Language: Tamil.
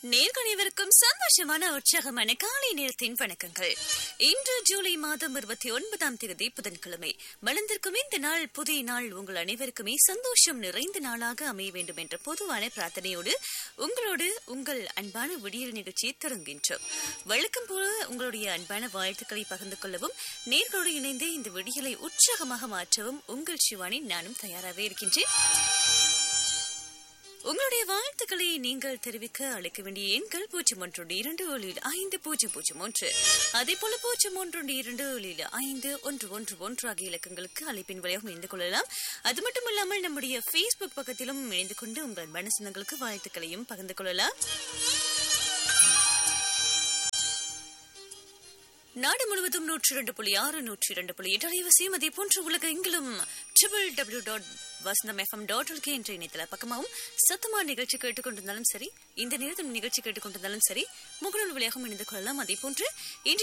நேர்கணிவருக்கும் சந்தோஷமான உற்சாகமான காலை நேரத்தின் வணக்கங்கள் இன்று ஜூலை மாதம் இருபத்தி ஒன்பதாம் தேதி புதன்கிழமை மலர்ந்திருக்கும் இந்த நாள் புதிய நாள் உங்கள் அனைவருக்குமே சந்தோஷம் நிறைந்த நாளாக அமைய வேண்டும் என்ற பொதுவான பிரார்த்தனையோடு உங்களோடு உங்கள் அன்பான விடியல் நிகழ்ச்சியை தொடங்குகின்றோம் வழக்கம் போல உங்களுடைய அன்பான வாழ்த்துக்களை பகிர்ந்து கொள்ளவும் நேர்களோடு இணைந்து இந்த விடியலை உற்சாகமாக மாற்றவும் உங்கள் சிவானி நானும் தயாராகவே இருக்கின்றேன் உங்களுடைய வாழ்த்துக்களை நீங்கள் தெரிவிக்க அழைக்க வேண்டிய எண்கள் பூஜ்ஜியம் ஒன்று இரண்டு ஒளியில் ஐந்து பூஜ்ஜியம் பூஜ்ஜியம் ஒன்று அதே போல பூஜ்ஜியம் ஒன்று இரண்டு ஒளியில் ஐந்து ஒன்று ஒன்று ஒன்று ஆகிய இலக்கங்களுக்கு அழைப்பின் வழியாக இணைந்து கொள்ளலாம் அது மட்டும் இல்லாமல் நம்முடைய ஃபேஸ்புக் பக்கத்திலும் இணைந்து கொண்டு உங்கள் மனசனங்களுக்கு வாழ்த்துக்களையும் பகிர்ந்து கொள்ளலாம் நாடு முழுவதும் நூற்றி இரண்டு புள்ளி ஆறு நூற்றி இரண்டு புள்ளி எட்டு அலைவசியம் அதே போன்று உலக எங்கிலும் triple W dot Vasantham FM dot LK என்ற இணையதள பக்கமாகவும் சத்தமா நிகழ்ச்சி கேட்டுக்கொண்டிருந்தாலும் சரி இந்த நேரத்தில் நிகழ்ச்சி கேட்டுக்கொண்டிருந்தாலும் சரி முகநூல் வழியாகவும் இணைந்து கொள்ளலாம் அதே போன்று இன்று